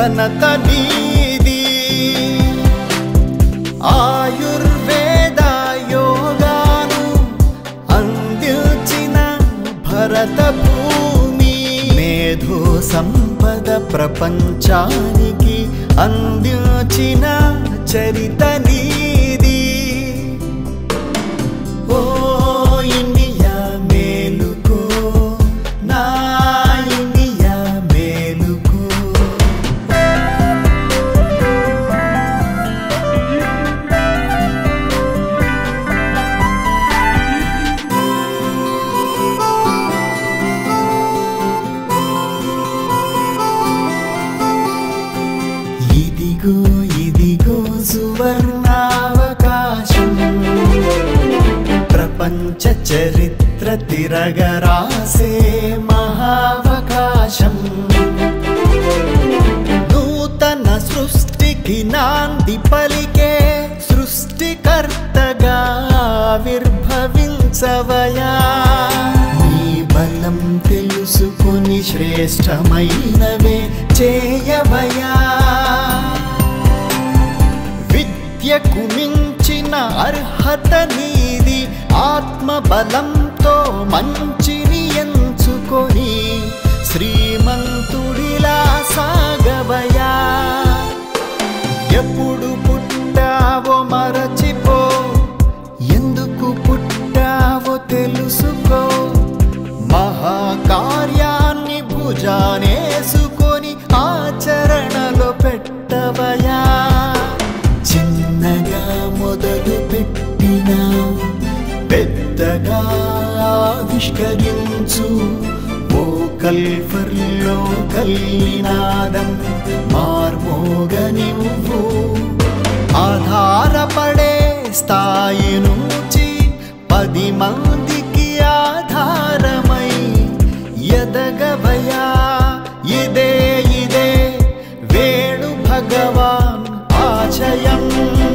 ఘనత నీది ఆయుర్వేద యోగాను అందించిన భరత భూమి మేధో సంపద ప్రపంచానికి అందించిన చరిత నీది ఓ ఇండియా మేలుకో నా ఇండియా మేలుకో ఇదిగో ఇదిగో సువర్ణావకాశం ప్రపంచ చరిత్ర తిరగరాసే మహావకాశం నూతన సృష్టికి నాంది పలికే సృష్టికర్తగా ఆవిర్భవించవయా నీ బలం తెలుసుకొని శ్రేష్టమైనవే చేయవయా విద్యకు మించిన అర్హత నీది ఆత్మ బలంతో మంచిని ఎంచుకొని శ్రీమంతుడిలా సాగవయా ఎప్పుడు పుట్టావో మరచిపో ఎందుకు పుట్టావో తెలుసుకో మహాకార్యాన్ని భుజానేసుకొని ఆచరణలో పెట్టవయా చిన్నగా మొదలు పెట్టినా పెద్దగా ఆవిష్కరించు ఓ కల్ఫర్లో కల్లినాదం మార్మోగనివ్వు ఆధారపడే స్థాయి నుంచి పది మందికి ఆధారమై ఎదగవయా ఇదే ఇదే వేణు భగవాన్ ఆశయం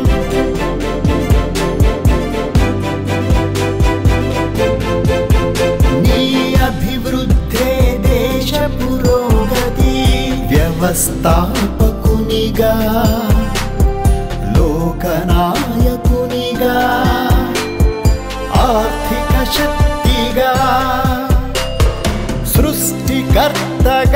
నీ అభివృద్ధే దేశ పురోగతి వ్యవస్థాపకునిగా లోకనాయకునిగా ఆర్థిక శక్తిగా సృష్టికర్తగా